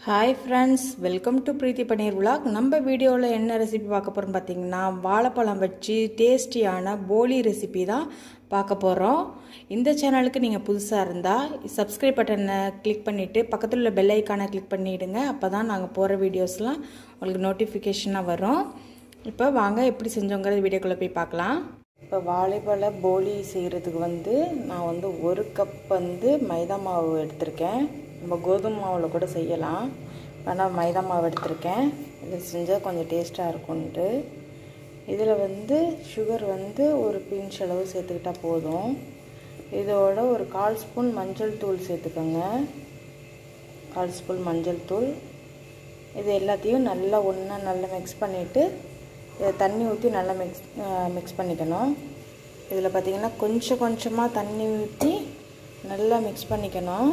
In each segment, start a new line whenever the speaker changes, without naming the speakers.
hi friends welcome to Preethi Paneer vlog நம்ம வீடியோவில் என்ன ரெசிபி பார்க்க போகிறோம் பார்த்தீங்கன்னா வாழைப்பழம் வச்சு டேஸ்டியான போலி ரெசிபி தான் பார்க்க போகிறோம் இந்த சேனலுக்கு நீங்கள் புதுசாக இருந்தால் சப்ஸ்கிரைப் பட்டனை கிளிக் பண்ணிவிட்டு பக்கத்தில் உள்ள பெல் ஐக்கானை கிளிக் பண்ணிவிடுங்க அப்போ தான் நாங்கள் போகிற வீடியோஸ்லாம் உங்களுக்கு நோட்டிஃபிகேஷனாக வரும் இப்போ வாங்க எப்படி செஞ்சோங்கிறது வீடியோக்குள்ளே போய் பார்க்கலாம் இப்போ வாழைப்பழ போலி செய்கிறதுக்கு வந்து நான் வந்து ஒரு கப் வந்து மைதா மாவு எடுத்திருக்கேன் நம்ம கோதுமை மாவில் கூட செய்யலாம் ஆனால் மைதா மாவு எடுத்திருக்கேன் இது செஞ்சால் கொஞ்சம் டேஸ்ட்டாக இருக்கும்ன்ட்டு இதில் வந்து சுகர் வந்து ஒரு பிஞ்ச் அளவு சேர்த்துக்கிட்டால் போதும் இதோட ஒரு கால் ஸ்பூன் மஞ்சள் தூள் சேர்த்துக்கோங்க கால் ஸ்பூன் மஞ்சள் தூள் இது எல்லாத்தையும் நல்லா ஒன்றா நல்லா மிக்ஸ் பண்ணிவிட்டு இதை தண்ணி ஊற்றி நல்லா மிக்ஸ் மிக்ஸ் பண்ணிக்கணும் இதில் பார்த்திங்கன்னா கொஞ்சம் கொஞ்சமாக தண்ணி ஊற்றி நல்லா மிக்ஸ் பண்ணிக்கணும்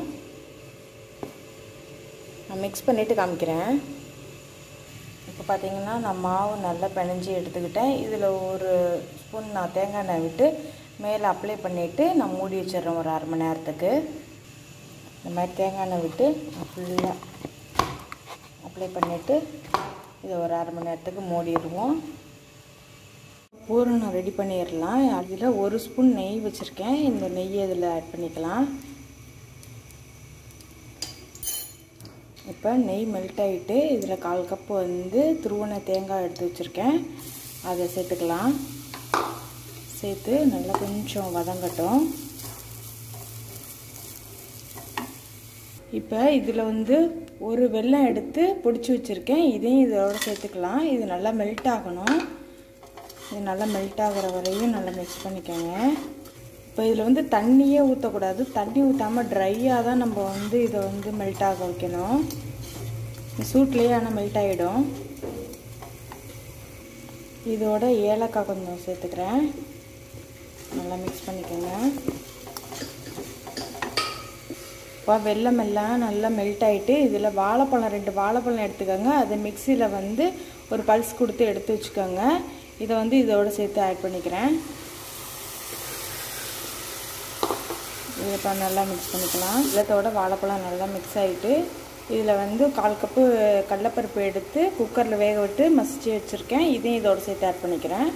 நான் மிக்ஸ் பண்ணிவிட்டு காமிக்கிறேன் இப்போ பார்த்திங்கன்னா நான் மாவு நல்லா பிணைஞ்சி எடுத்துக்கிட்டேன் இதில் ஒரு ஸ்பூன் நான் தேங்காய் எண்ணெய் விட்டு மேலே அப்ளை பண்ணிவிட்டு நான் மூடி வச்சிடுறேன் ஒரு அரை மணி நேரத்துக்கு இந்த மாதிரி தேங்காய் எண்ணெய் விட்டு ஃபுல்லாக அப்ளை பண்ணிவிட்டு இதை ஒரு அரை மணி நேரத்துக்கு மூடிடுவோம் பூரணம் ரெடி பண்ணிடலாம் அதில் ஒரு ஸ்பூன் நெய் வச்சுருக்கேன் இந்த நெய்யை இதில் ஆட் பண்ணிக்கலாம் இப்போ நெய் மெல்ட் ஆகிட்டு இதில் கால் கப்பு வந்து துருவன தேங்காய் எடுத்து வச்சுருக்கேன் அதை சேர்த்துக்கலாம் சேர்த்து நல்லா கொஞ்சம் வதங்கட்டும் இப்போ இதில் வந்து ஒரு வெல்லம் எடுத்து பிடிச்சி வச்சுருக்கேன் இதையும் இதோட சேர்த்துக்கலாம் இது நல்லா மெல்ட் ஆகணும் இது நல்லா மெல்ட் ஆகிற வரையும் நல்லா மிக்ஸ் பண்ணிக்கோங்க இப்போ இதில் வந்து தண்ணியே ஊற்றக்கூடாது தண்ணி ஊற்றாமல் ட்ரையாக தான் நம்ம வந்து இதை வந்து மெல்ட் ஆக வைக்கணும் சூட்லேயே ஆனால் மெல்ட் ஆகிடும் இதோட ஏலக்காய் கொஞ்சம் சேர்த்துக்கிறேன் நல்லா மிக்ஸ் பண்ணிக்கோங்க இப்போ வெள்ளம் எல்லாம் நல்லா மெல்ட் ஆகிட்டு இதில் வாழைப்பழம் ரெண்டு வாழைப்பழம் எடுத்துக்கோங்க அதை மிக்சியில் வந்து ஒரு பல்ஸ் கொடுத்து எடுத்து வச்சுக்கோங்க இதை வந்து இதோட சேர்த்து ஆட் பண்ணிக்கிறேன் இதை இப்போ நல்லா மிக்ஸ் பண்ணிக்கலாம் இதோட வாழைப்பழம் நல்லா மிக்ஸ் ஆகிட்டு இதில் வந்து கால் கப்பு கடலப்பருப்பு எடுத்து குக்கரில் வேக விட்டு மசிச்சு வச்சுருக்கேன் இதையும் இதோட சேர்த்து ஆட் பண்ணிக்கிறேன்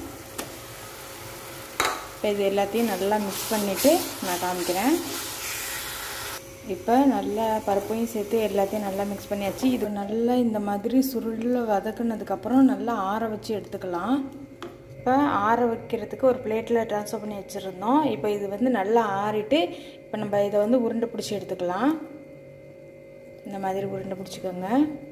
இப்போ இது எல்லாத்தையும் நல்லா மிக்ஸ் பண்ணிவிட்டு நான் காமிக்கிறேன் இப்போ நல்லா பருப்பையும் சேர்த்து எல்லாத்தையும் நல்லா மிக்ஸ் பண்ணியாச்சு இது நல்லா இந்த மாதிரி சுருளில் வதக்குனதுக்கப்புறம் நல்லா ஆற வச்சு எடுத்துக்கலாம் இப்போ ஆற வைக்கிறதுக்கு ஒரு பிளேட்டில் ட்ரான்ஸ்ஃபர் பண்ணி வச்சுருந்தோம் இப்போ இது வந்து நல்லா ஆறிட்டு இப்போ நம்ம இதை வந்து உருண்டை பிடிச்சி எடுத்துக்கலாம் இந்த மாதிரி உருண்டை பிடிச்சிக்கோங்க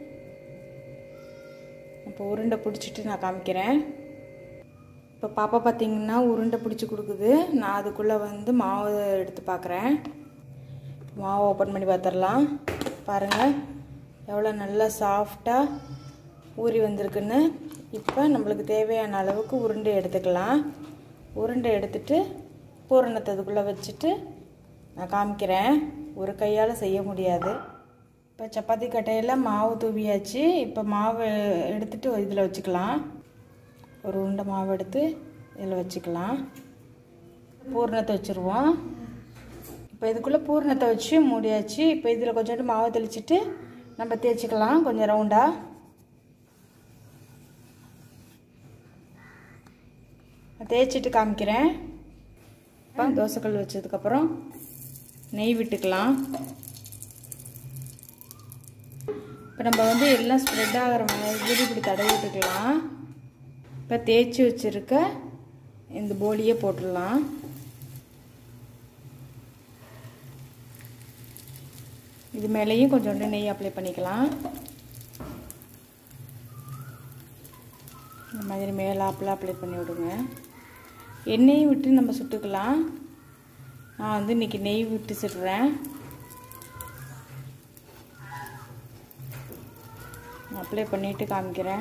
இப்போ உருண்டை பிடிச்சிட்டு நான் காமிக்கிறேன் இப்போ பாப்பா பார்த்திங்கன்னா உருண்டை பிடிச்சி கொடுக்குது நான் அதுக்குள்ளே வந்து மாவு எடுத்து பார்க்குறேன் மாவு ஓப்பன் பண்ணி பார்த்துடலாம் பாருங்கள் எவ்வளோ நல்லா சாஃப்டாக ஊறி வந்திருக்குன்னு இப்போ நம்மளுக்கு தேவையான அளவுக்கு உருண்டை எடுத்துக்கலாம் உருண்டை எடுத்துட்டு பூரணத்தை அதுக்குள்ளே வச்சுட்டு நான் காமிக்கிறேன் ஒரு கையால் செய்ய முடியாது இப்போ சப்பாத்தி கட்டையில் மாவு தூவியாச்சு இப்போ மாவு எடுத்துகிட்டு இதில் வச்சுக்கலாம் ஒரு உருண்டை மாவு எடுத்து இதில் வச்சுக்கலாம் பூரணத்தை வச்சுருவோம் இப்போ இதுக்குள்ளே பூரணத்தை வச்சு மூடியாச்சு இப்போ இதில் கொஞ்சோண்டு மாவை தெளிச்சிட்டு நம்ம தேய்ச்சிக்கலாம் கொஞ்சம் ரவுண்டாக தேய்ச்சிட்டு காமிக்கிறேன் இப்போ தோசைக்கல் வச்சதுக்கப்புறம் நெய் விட்டுக்கலாம் இப்போ நம்ம வந்து எல்லாம் ஸ்ப்ரெட் ஆகிற மாதிரி இப்படி தடவி விட்டுக்கலாம் இப்போ தேய்ச்சி வச்சுருக்க இந்த போலியே போட்டுடலாம் இது மேலேயும் கொஞ்சோண்டு நெய் அப்ளை பண்ணிக்கலாம் இந்த மாதிரி மேலாப்பில் அப்ளை பண்ணி விடுங்க எண்ணெயும் விட்டு நம்ம சுட்டுக்கலாம் நான் வந்து இன்றைக்கி நெய் விட்டு சுடுறேன் அப்ளை பண்ணிவிட்டு காமிக்கிறேன்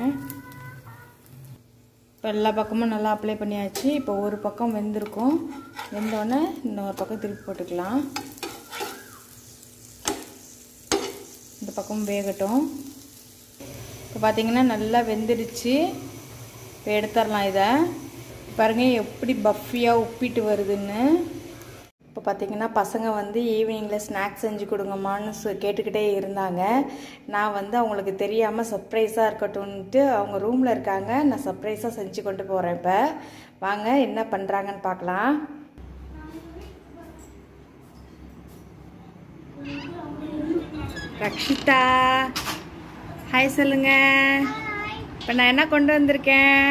இப்போ எல்லா பக்கமும் நல்லா அப்ளை பண்ணியாச்சு இப்போ ஒரு பக்கம் வெந்திருக்கும் வெந்தோடனே இன்னொரு பக்கம் திருப்பி போட்டுக்கலாம் இந்த பக்கம் வேகட்டும் இப்போ பார்த்திங்கன்னா நல்லா வெந்துடுச்சு இப்போ எடுத்துடலாம் இதை பாருங்கள் எப்படி பஃபியாக உப்பிட்டு வருதுன்னு இப்போ பார்த்தீங்கன்னா பசங்க வந்து ஈவினிங்கில் ஸ்நாக்ஸ் செஞ்சு கொடுங்கம்மான்னு சொ கேட்டுக்கிட்டே இருந்தாங்க நான் வந்து அவங்களுக்கு தெரியாமல் சர்ப்ரைஸாக இருக்கட்டும்ன்ட்டு அவங்க ரூமில் இருக்காங்க நான் சர்ப்ரைஸாக செஞ்சு கொண்டு போகிறேன் இப்போ வாங்க என்ன பண்ணுறாங்கன்னு பார்க்கலாம் ரக்ஷிதா ஹாய் சொல்லுங்க இப்போ நான் என்ன கொண்டு வந்திருக்கேன்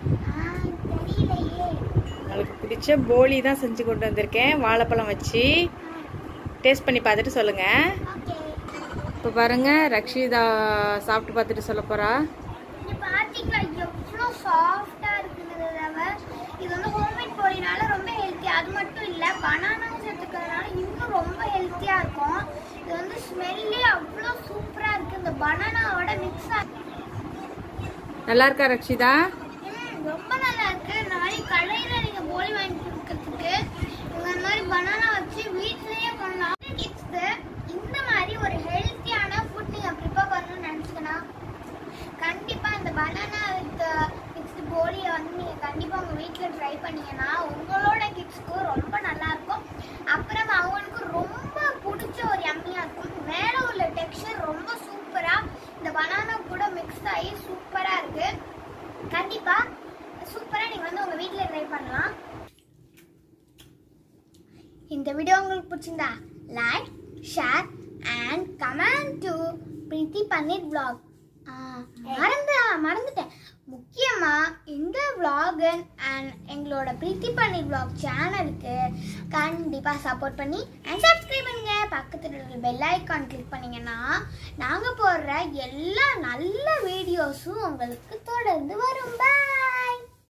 உங்களுக்கு பிடிச்ச போலி தான் செஞ்சு கொண்டு வந்திருக்கேன் வாழைப்பழம் வச்சு டேஸ்ட் பண்ணி பார்த்துட்டு சொல்லுங்க இப்போ பாருங்க ரக்ஷிதா சாப்பிட்டு பார்த்துட்டு சொல்ல போறா
இது பாத்தீங்களா எவ்வளோ சாஃப்டா இருக்குது ரவை இது வந்து ஹோம்மேட் போலினால ரொம்ப ஹெல்த்தி அது மட்டும் இல்ல பனானா சேர்த்துக்கிறதுனால இன்னும் ரொம்ப ஹெல்த்தியா இருக்கும் இது வந்து ஸ்மெல்லே அவ்வளோ சூப்பரா இருக்கு இந்த பனானாவோட மிக்ஸ் ஆகி
நல்லா இருக்கா ரக்ஷிதா
ம், ரொம்ப நல்லா இருக்கு இந்த மாதிரி கடையில நீங்க போலி வாங்கி கொடுக்கறதுக்கு இந்த மாதிரி பனானா வச்சு வீட்லயே பண்ணலாம் கிட்ஸ்க்கு இந்த மாதிரி ஒரு ஹெல்த்தியான ஃபுட் நீங்க ப்ரிப்பேர் பண்ணணும்னு நினைச்சீங்கன்னா கண்டிப்பா இந்த பனானா வித் மிக்ஸ்டு போலியை வந்து நீங்க கண்டிப்பா உங்க வீட்ல ட்ரை பண்ணீங்கன்னா உங்களோட கிட்ஸ்க்கு ரொம்ப நல்லா இருக்கும் அப்புறம் அவங்களுக்கு ரொம்ப பிடிச்ச ஒரு யம்மியா இருக்கும் மேல உள்ள டெக்ஸ்சர் ரொம்ப சூப்பரா இந்த பனானா கூட மிக்ஸ் ஆகி சூப்பரா இருக்கு கண்டிப்பா சூப்பரா நீங்க வந்து உங்க வீட்ல ட்ரை பண்ணலாம் இந்த வீடியோ உங்களுக்கு பிடிச்சிருந்தா like share and comment to Preethi Paneer vlog ஆ, மறந்து மறந்துட்டேன் முக்கியமா இந்த vlog அண்ட் எங்களோட பிரீத்தி பன்னீர் vlog சேனலுக்கு கண்டிப்பா சப்போர்ட் பண்ணி அண்ட் சப்ஸ்கிரைப் பண்ணுங்க பக்கத்துல இருக்க பெல் ஐக்கான் கிளிக் பண்ணீங்கன்னா நாங்க போடுற எல்லா நல்ல வீடியோஸும் உங்களுக்கு தொடர்ந்து வரும் பாய்